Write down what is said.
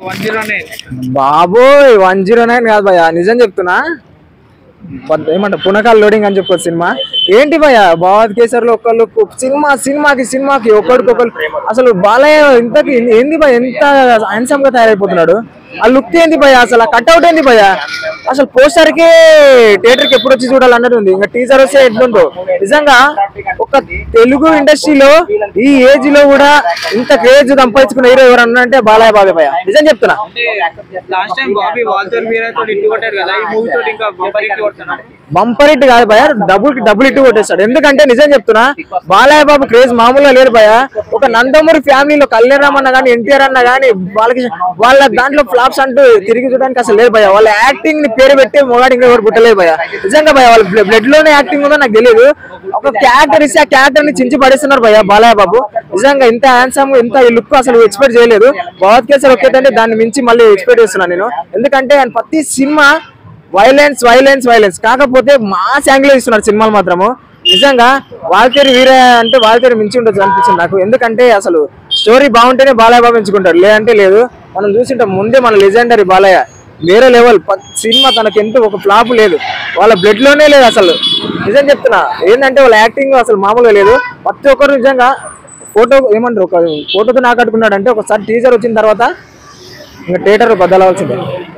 one zero nine బాబోయ్ one zero nine కాదు భయ నిజం చెప్తున్నా పద్- ఏమంట పునకాల్ లోడింగ్ అని చెప్పుకోవచ్చు సినిమా ఏంటి భయ బావత్ కేసర్లో ఒకళ్ళు కు- సినిమా సినిమాకి సినిమాకి ఒకరికొకరు అసలు బాలయ్య ఇంతకి ఏంది భయ ఎంత హ్యాండ్సమ్ గా తయారైపోతున్నాడు ఆ లుక్ ఏంది భయ అసలు ఆ కట్అవుట్ ఏంది భయ అసలు పోస్టర్ కి థియేటర్ కి ఎప్పుడు వచ్చి చూడాలన్నట్టు ఉంది ఇంకా టీజర్ వస్తే ఎట్లుందో నిజంగా ఒక తెలుగు ఇండస్ట్రీలో ఈ ఏజ్ లో కూడా ఇంత క్రేజ్ సంపాదించుకున్న హీరో ఎవరన్నా అంటే బాలయ్య బాబే భయ నిజం చెప్తున్నా లాస్ట్ టైం బాబీ వాల్తర్ మీరా తోటి ఇంటి కొట్టారు కదా ఈ మూవీ తోటి ఇంకా బంపర్ ఇంటి కొడుతున్నాడు బంపర్ ఇట్ కాదు భయ డబుల్ డబుల్ ఇట్ కొట్టేస్తాడు ఎందుకంటే నిజం చెప్తున్నా బాలయ్య బాబు క్రేజ్ మామూలుగా లేరు భయ ఒక నందమూరి ఫ్యామిలీలో కళ్యాణ్ రామ్ అన్న కానీ ఎన్టీఆర్ అన్న కానీ వాళ్ళకి వాళ్ళ దాంట్లో ఫ్లాప్స్ అంటూ తిరిగి చూడడానికి అసలు లేదు భయ వాళ్ళ యాక్టింగ్ ని పేరు పెట్టి మొగాడు ఇంకా ఎవరు పుట్టలేదు భయ నిజంగా భయ వాళ్ళ బ్లడ్ లోనే యాక్టింగ్ ఉందో నాకు తెలియదు ఒక క్యారెక్టర్ ఇస్తే ఆ క్యారెక్టర్ ని చించి పడేస్తున్నారు భయ బాలయ్య బాబు నిజంగా ఇంత హ్యాండ్సమ్ ఇంత ఈ లుక్ అసలు ఎక్స్పెక్ట్ చేయలేదు భగవత్ కేసర్ ఒకేదంటే దాన్ని మించి మళ్ళీ ఎక్స్పెక్ట్ చేస్తున్నాను నేను ఎందుకంటే ఆయన ప్రతి సినిమా వైలెన్స్ వైలెన్స్ వైలెన్స్ కాకపోతే మాస్ యాంగిల్ ఇస్తున్నారు సినిమాలు మాత్రము నిజంగా వాల్తేరి వీర అంటే వాల్తేరి మించి ఉండొచ్చు అనిపించింది నాకు ఎందుకంటే అసలు స్టోరీ బాగుంటేనే బాలయ్య బాబు ఎంచుకుంటారు లేదంటే లేదు మనం చూసింటాం ముందే మన లెజెండరీ బాలయ్య వేరే లెవెల్ సినిమా తనకి ఎంత ఒక ఫ్లాప్ లేదు వాళ్ళ బ్లడ్ లోనే లేదు అసలు నిజం చెప్తున్నా ఏంటంటే వాళ్ళ యాక్టింగ్ అసలు మామూలుగా లేదు ప్రతి ఒక్కరు నిజంగా ఫోటో ఏమంటారు ఒక ఫోటోతో నాకట్టుకున్నాడు అంటే ఒకసారి టీజర్ వచ్చిన తర్వాత ఇంకా థియేటర్ బద్దలవలసిందే